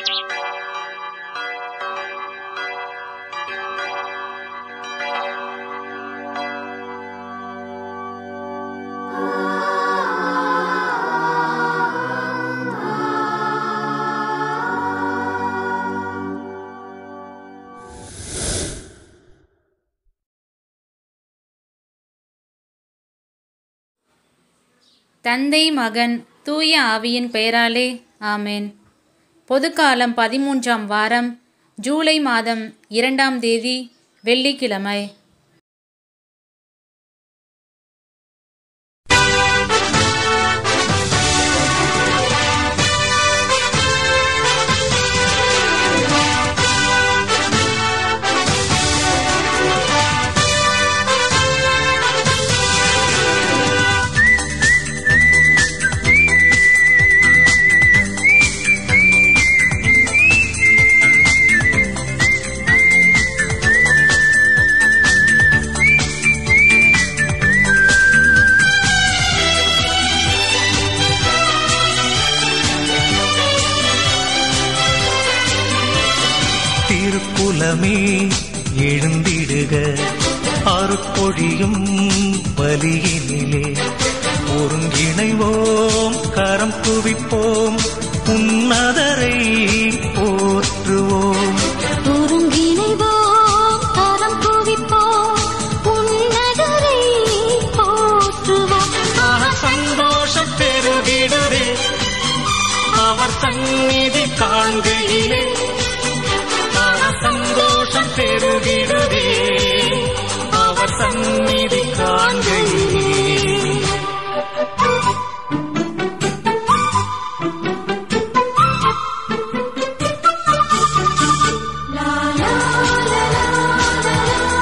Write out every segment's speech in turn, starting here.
தந்தை மகன் தூய ஆவியின் பெயராலே ஆமென் பொதுக்காலம் பதிமூன்றாம் வாரம் ஜூலை மாதம் இரண்டாம் தேதி வெள்ளிக்கிழமை திருக்குலமே எழுந்திடுக அருப்பொழியும் பலியினிலே ஒருங்கிணைவோம் கரம் குவிப்போம் உன்னதரை போற்றுவோம் ஒருங்கிணைவோம் கரம் குவிப்போம் உன்னதரை போற்றுவோம் அவர் சந்தோஷம் பெருகிடுதே அவர் சந்நிதி காண்கையிலே அவர் சந்தோஷம் பெருகிடுதே அவர் சந்நிதி காண்கையிலே லா லா லா லா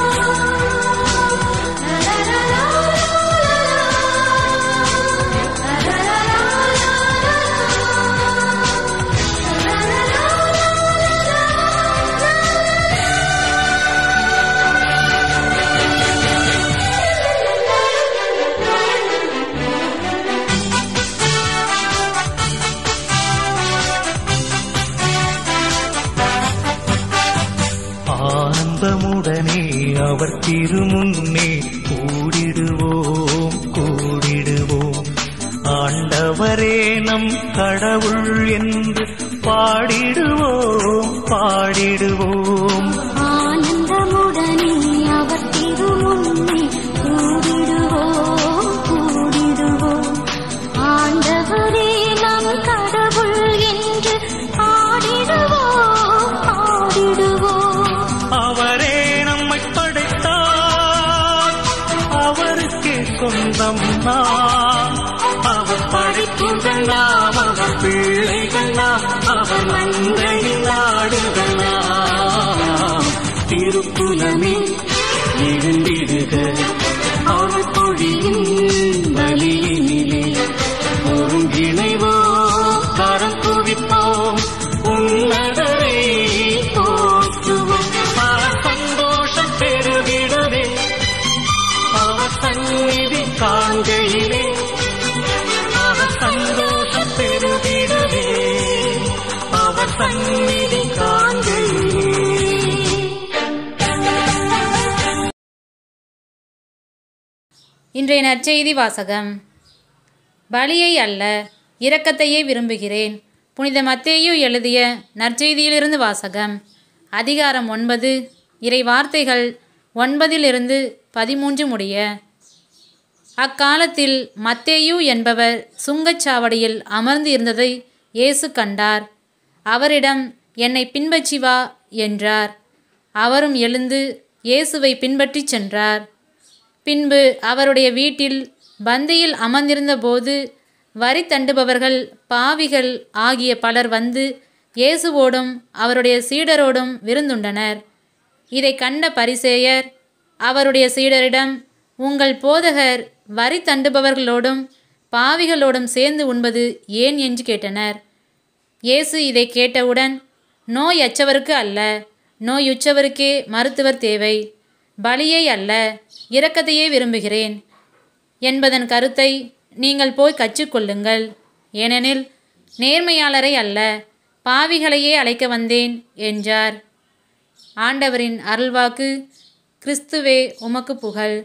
ஆனந்தமுடனே அவர் திருமுன்னே கூடிடுவோம் கூடிடுவோம் ஆண்டவரே நம் கடவுள் என்று பாடிடுவோம் பாடிடுவோம் ஆனந்தமுடனே அவர் திருமுன்னே கூடிடுவோம் கூடிடுவோம் ஆண்டவரே நம் கடவுள் என்று பாடிடுவோம் பாடிடுவோம் அவரே நம்மை படைத்தார் அவருக்கே சொந்தம் நாம் அவர் படைப்புகள் நாம் அவர் பிள்ளைகள் நாம் அவர் மந்தையில் ஆடுகள் நாம் திருக்குலமே எழுந்திடுக அவர் பொழியும் பலியினிலே ஒருங்கிணைவோம் கரம் குவிப்போம் உன்னதரை போற்றுவோம் அவர் சந்தோஷம் பெருகிடவே அவர் சந்நிதி காண்கையிலே அவர் சந்தோஷம் பெருகிடவே அவர் சந்நிதி காண்கையிலே இன்றைய நற்செய்தி வாசகம் பலியை அல்ல இரக்கத்தையே விரும்புகிறேன் புனித மத்தேயு எழுதிய நற்செய்தியிலிருந்து வாசகம் அதிகாரம் ஒன்பது இறை வார்த்தைகள் ஒன்பதிலிருந்து பதிமூன்று முடிய அக்காலத்தில் மத்தேயு என்பவர் சுங்கச்சாவடியில் அமர்ந்து இருந்ததை இயேசு கண்டார் அவரிடம் என்னை பின்பற்றி வா என்றார் அவரும் எழுந்து இயேசுவை பின்பற்றிச் சென்றார் பின்பு அவருடைய வீட்டில் பந்தியில் அமர்ந்திருந்தபோது வரி தண்டுபவர்கள் பாவிகள் ஆகிய பலர் வந்து இயேசுவோடும் அவருடைய சீடரோடும் விருந்துண்டனர் இதை கண்ட பரிசேயர் அவருடைய சீடரிடம் உங்கள் போதகர் வரி தண்டுபவர்களோடும் பாவிகளோடும் சேர்ந்து உண்பது ஏன் என்று கேட்டனர் இயேசு இதை கேட்டவுடன் நோய் அற்றவருக்கு அல்ல நோயுற்றவருக்கே மருத்துவர் தேவை பலியை அல்ல இரக்கத்தையே விரும்புகிறேன் என்பதன் கருத்தை நீங்கள் போய் கற்றுக்கொள்ளுங்கள் ஏனெனில் நேர்மையாளரை அல்ல பாவிகளையே அழைக்க வந்தேன் என்றார் ஆண்டவரின் அருள்வாக்கு கிறிஸ்துவே உமக்கு புகழ்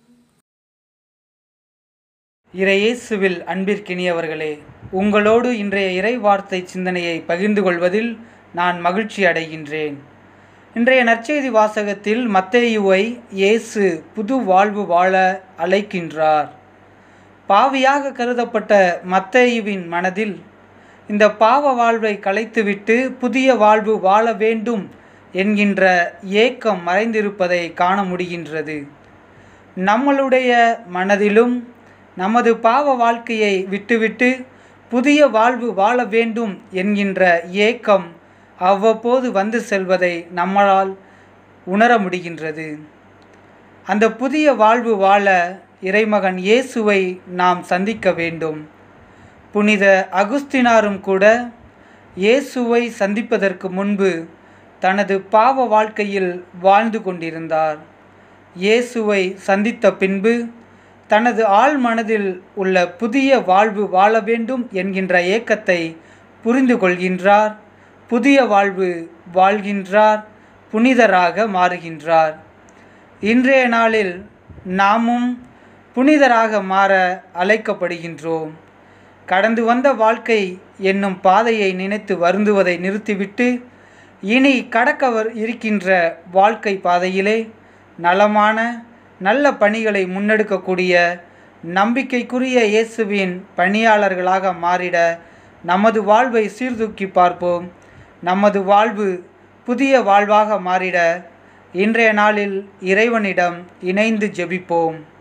இறையேசுவில் அன்பிற்கினியவர்களே உங்களோடு இன்றைய இறை வார்த்தை சிந்தனையை பகிர்ந்து கொள்வதில் நான் மகிழ்ச்சி அடைகின்றேன் இன்றைய நற்செய்தி வாசகத்தில் மத்தேயுவை இயேசு புது வாழ்வு வாழ அழைக்கின்றார் பாவியாக கருதப்பட்ட மத்தேயுவின் மனதில் இந்த பாவ வாழ்வை கலைத்துவிட்டு புதிய வாழ்வு வாழ வேண்டும் என்கின்ற ஏக்கம் மறைந்திருப்பதை காண முடிகின்றது நம்மளுடைய மனதிலும் நமது பாவ வாழ்க்கையை விட்டுவிட்டு புதிய வாழ்வு வாழ வேண்டும் என்கின்ற ஏக்கம் அவ்வப்போது வந்து செல்வதை நம்மளால் உணர முடிகின்றது அந்த புதிய வாழ்வு வாழ இறைமகன் இயேசுவை நாம் சந்திக்க வேண்டும் புனித அகுஸ்தினாரும் கூட இயேசுவை சந்திப்பதற்கு முன்பு தனது பாவ வாழ்க்கையில் வாழ்ந்து கொண்டிருந்தார் இயேசுவை சந்தித்த பின்பு தனது ஆழ் மனதில் உள்ள புதிய வாழ்வு வாழ வேண்டும் என்கின்ற ஏக்கத்தை புரிந்து கொள்கின்றார் புதிய வாழ்வு வாழ்கின்றார் புனிதராக மாறுகின்றார் இன்றைய நாளில் நாமும் புனிதராக மாற அழைக்கப்படுகின்றோம் கடந்து வந்த வாழ்க்கை என்னும் பாதையை நினைத்து வருந்துவதை நிறுத்திவிட்டு இனி கடக்கவர் இருக்கின்ற வாழ்க்கை பாதையிலே நலமான நல்ல பணிகளை முன்னெடுக்கக்கூடிய நம்பிக்கைக்குரிய இயேசுவின் பணியாளர்களாக மாறிட நமது வாழ்வை சீர்தூக்கி பார்ப்போம் நமது வாழ்வு புதிய வாழ்வாக மாறிட இன்றைய நாளில் இறைவனிடம் இணைந்து ஜெபிப்போம்